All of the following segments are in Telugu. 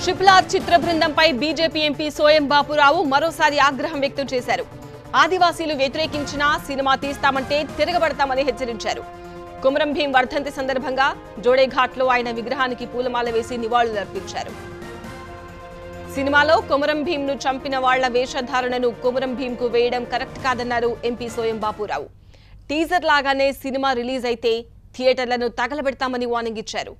ట్రిపుల్ ఆర్ చిత్ర బృందంపై బీజేపీ ఎంపీ సోయం బాపురావు మరోసారి ఆగ్రహం వ్యక్తం చేశారు ఆదివాసీలు వ్యతిరేకించినా సినిమా తీస్తామంటే తిరగబడతామని హెచ్చరించారు కుమరం భీం వర్ధంతి సందర్భంగా జోడేఘాట్లో ఆయన విగ్రహానికి పూలమాల వేసి నివాళులర్పించారు సినిమాలో కొమరం భీంను చంపిన వాళ్ల వేషధారణను కొమరం భీంకు వేయడం కరెక్ట్ కాదన్నారు ఎంపీ సోయం బాపురావు టీజర్ లాగానే సినిమా రిలీజ్ అయితే థియేటర్లను తగలబెడతామని వార్నింగ్ ఇచ్చారు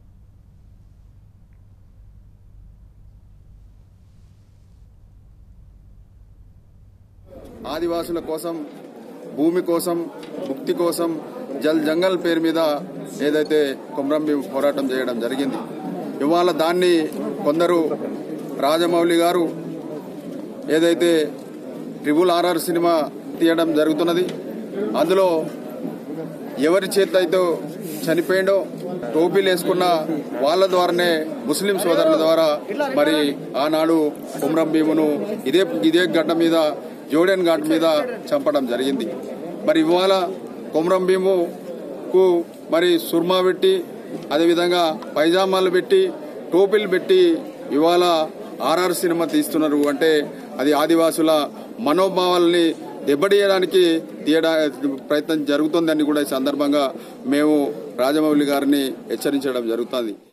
ఆదివాసుల కోసం భూమి కోసం ముక్తి కోసం జల్ జంగల్ పేరు మీద ఏదైతే కొమరం భీం పోరాటం చేయడం జరిగింది ఇవాళ దాన్ని కొందరు రాజమౌళి గారు ఏదైతే ట్రిబుల్ ఆర్ఆర్ సినిమా తీయడం జరుగుతున్నది అందులో ఎవరి చేత అయితే చనిపోయిండో టోపీలు వేసుకున్న వాళ్ళ ద్వారానే ముస్లిం సోదరుల ద్వారా మరి ఆనాడు కుమ్రం భీమును ఇదే ఇదే గడ్డ మీద జోడెన్ ఘాట్ మీద చంపడం జరిగింది మరి ఇవాళ కుమ్రం భీముకు మరి సుర్మా పెట్టి అదేవిధంగా పైజామాలు పెట్టి టోపీలు పెట్టి ఇవాళ ఆర్ఆర్ సినిమా తీస్తున్నారు అంటే అది ఆదివాసుల మనోభావాల్ని దెబ్బతీయడానికి తీయడా ప్రయత్నం జరుగుతుందని కూడా ఈ సందర్భంగా మేము రాజమౌళి గారిని హెచ్చరించడం జరుగుతుంది